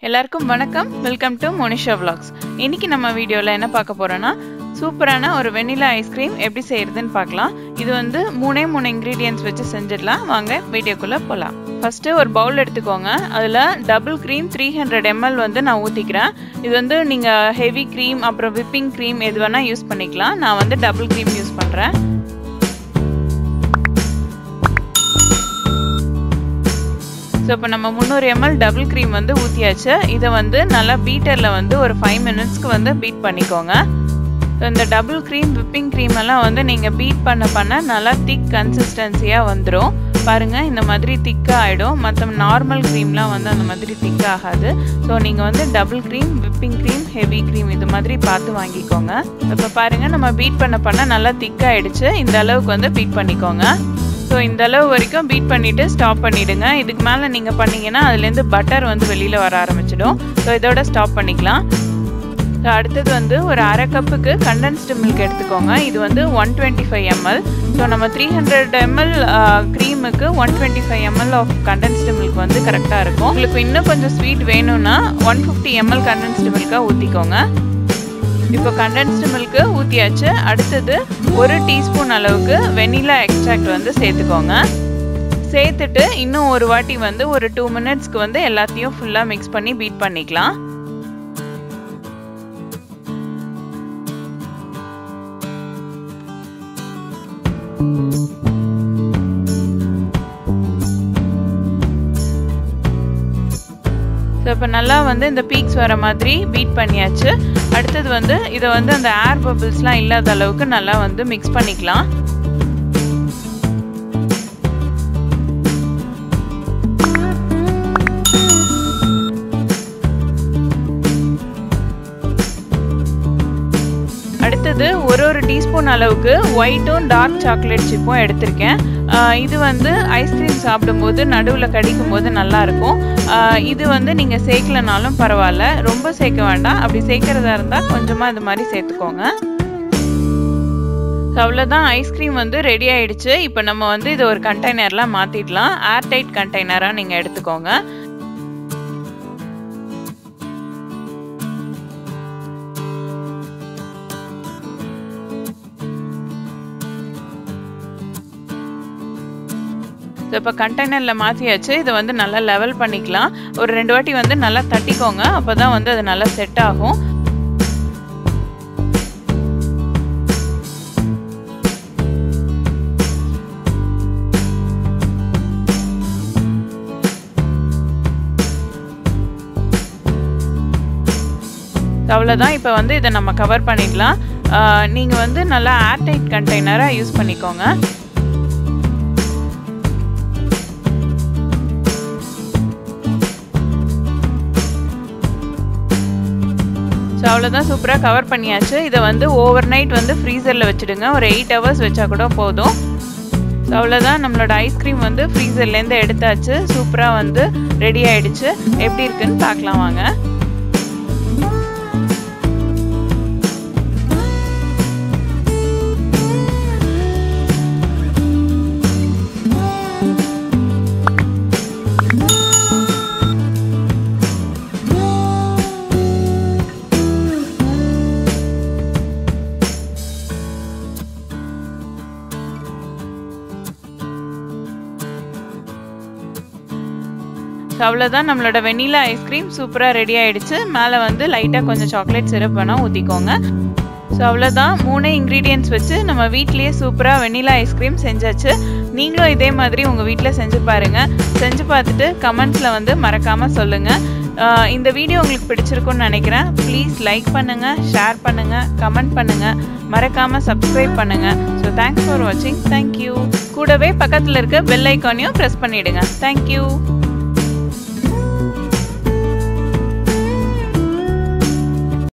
எல்லாருக்கும் வணக்கம் welcome to Monisha vlogs இன்னைக்கு நம்ம வீடியோவில் என்ன பார்க்க போறோம்னா சூப்பரான ஒரு வெண்ணிலா ஐஸ்கிரீம் எப்படி செய்யறதுன்னு பார்க்கலாம் இது வந்து மூணே மூணு இன்க்ரீடியன்ஸ் வச்சு செஞ்சிடலாம் வாங்க வீடியோக்குள்ளே போகலாம் ஃபஸ்ட்டு ஒரு பவுல் எடுத்துக்கோங்க அதில் double cream three hundred ml வந்து நான் ஊற்றிக்கிறேன் இது வந்து நீங்கள் ஹெவி க்ரீம் அப்புறம் விப்பிங் க்ரீம் எது வேணால் யூஸ் பண்ணிக்கலாம் நான் வந்து டபுள் க்ரீம் யூஸ் பண்ணுறேன் ஸோ இப்போ நம்ம முந்நூறு எம்எல் டபுள் க்ரீம் வந்து ஊற்றியாச்சு இதை வந்து நல்லா பீட்டரில் வந்து ஒரு ஃபைவ் மினிட்ஸ்க்கு வந்து பீட் பண்ணிக்கோங்க ஸோ இந்த டபுள் க்ரீம் விப்பிங் க்ரீம் எல்லாம் வந்து நீங்கள் பீட் பண்ண பண்ண நல்லா திக் கன்சிஸ்டன்சியாக வந்துடும் பாருங்கள் இந்த மாதிரி திக்காக ஆகிடும் மற்ற நார்மல் க்ரீம்லாம் வந்து அந்த மாதிரி திக் ஆகாது ஸோ நீங்கள் வந்து double cream whipping cream heavy cream இது மாதிரி பார்த்து வாங்கிக்கோங்க இப்போ பாருங்கள் நம்ம பீட் பண்ண பண்ண நல்லா திக்காகிடுச்சு இந்த அளவுக்கு வந்து பீட் பண்ணிக்கோங்க ஸோ இந்த அளவு வரைக்கும் பீட் பண்ணிவிட்டு ஸ்டாப் பண்ணிவிடுங்க இதுக்கு மேலே நீங்கள் பண்ணிங்கன்னா அதுலேருந்து பட்டர் வந்து வெளியில் வர ஆரம்பிச்சிடும் ஸோ இதோட ஸ்டாப் பண்ணிக்கலாம் ஸோ அடுத்தது வந்து ஒரு அரை கப்புக்கு கண்டென்ஸ்டு மில்க் எடுத்துக்கோங்க இது வந்து one twenty five ml so நம்ம த்ரீ ஹண்ட்ரட் எம்எல் க்ரீமுக்கு one twenty five ml of condensed milk வந்து கரெக்டாக இருக்கும் உங்களுக்கு இன்னும் கொஞ்சம் ஸ்வீட் வேணும்னா ஒன் ஃபிஃப்டி எம்எல் கண்டென்ஸ்டு மில்காக ஊற்றிக்கோங்க இப்போ கண்டென்ஸ்டு மில்க்கு ஊற்றியாச்சு அடுத்தது ஒரு டீஸ்பூன் அளவுக்கு வெனிலா எக்ஸ்ட்ராக்ட் வந்து சேர்த்துக்கோங்க சேர்த்துட்டு இன்னும் ஒரு வாட்டி வந்து ஒரு டூ மினிட்ஸ்க்கு வந்து எல்லாத்தையும் ஃபுல்லாக மிக்ஸ் பண்ணி பீட் பண்ணிக்கலாம் ஸோ இப்போ நல்லா வந்து இந்த பீக்ஸ் வர மாதிரி பீட் பண்ணியாச்சு அடுத்தது வந்து இதை வந்து அந்த ஏர் பபிள்ஸ்லாம் இல்லாத அளவுக்கு நல்லா வந்து மிக்ஸ் பண்ணிக்கலாம் அடுத்தது ஒரு ஒரு டீஸ்பூன் அளவுக்கு ஒயிட்டும் டார்க் சாக்லேட் சிப்பும் எடுத்திருக்கேன் இது வந்து ஐஸ்கிரீம் சாப்பிடும்போது நடுவில் கடிக்கும் போது நல்லாயிருக்கும் இது வந்து நீங்கள் சேர்க்கலனாலும் பரவாயில்ல ரொம்ப சேர்க்க வேண்டாம் அப்படி சேர்க்குறதா இருந்தால் கொஞ்சமாக இது மாதிரி சேர்த்துக்கோங்க அவ்வளோதான் ஐஸ்கிரீம் வந்து ரெடி ஆயிடுச்சு இப்போ நம்ம வந்து இதை ஒரு கண்டெய்னரில் மாற்றிடலாம் ஏர்டைட் கண்டெய்னராக நீங்கள் எடுத்துக்கோங்க ஸோ இப்போ கண்டெய்னரில் மாற்றியாச்சு இதை வந்து நல்லா லெவல் பண்ணிக்கலாம் ஒரு ரெண்டு வாட்டி வந்து நல்லா தட்டிக்கோங்க அப்போ தான் வந்து அது நல்லா செட் ஆகும் அவ்வளோதான் இப்போ வந்து இதை நம்ம கவர் பண்ணிடலாம் நீங்கள் வந்து நல்லா ஏர்டைட் கண்டெய்னராக யூஸ் பண்ணிக்கோங்க ஸோ அவ்வளோதான் சூப்பராக கவர் பண்ணியாச்சு இதை வந்து ஓவர் நைட் வந்து ஃப்ரீசரில் வச்சுடுங்க ஒரு எயிட் ஹவர்ஸ் வச்சா கூட போதும் ஸோ அவ்வளோதான் நம்மளோட ஐஸ்கிரீம் வந்து ஃப்ரீசர்லேருந்து எடுத்தாச்சு சூப்பராக வந்து ரெடி ஆயிடுச்சு எப்படி இருக்குன்னு பார்க்கலாம் வாங்க ஸோ அவ்வளோதான் நம்மளோட வெனிலா ஐஸ்கிரீம் சூப்பராக ரெடி ஆகிடுச்சு மேலே வந்து லைட்டாக கொஞ்சம் சாக்லேட் சிரப் வேணால் ஊற்றிக்கோங்க ஸோ அவ்வளோதான் மூணே இன்க்ரீடியன்ட்ஸ் வச்சு நம்ம வீட்லேயே சூப்பராக வெனிலா ஐஸ்கிரீம் செஞ்சாச்சு நீங்களும் இதே மாதிரி உங்கள் வீட்டில் செஞ்சு பாருங்கள் செஞ்சு பார்த்துட்டு கமெண்ட்ஸில் வந்து மறக்காமல் சொல்லுங்கள் இந்த வீடியோ உங்களுக்கு பிடிச்சிருக்குன்னு நினைக்கிறேன் ப்ளீஸ் லைக் பண்ணுங்கள் ஷேர் பண்ணுங்கள் கமெண்ட் பண்ணுங்கள் மறக்காமல் சப்ஸ்கிரைப் பண்ணுங்கள் ஸோ தேங்க்ஸ் ஃபார் வாட்சிங் தேங்க்யூ கூடவே பக்கத்தில் இருக்க பெல் ஐக்கானையும் ப்ரெஸ் பண்ணிவிடுங்க தேங்க்யூ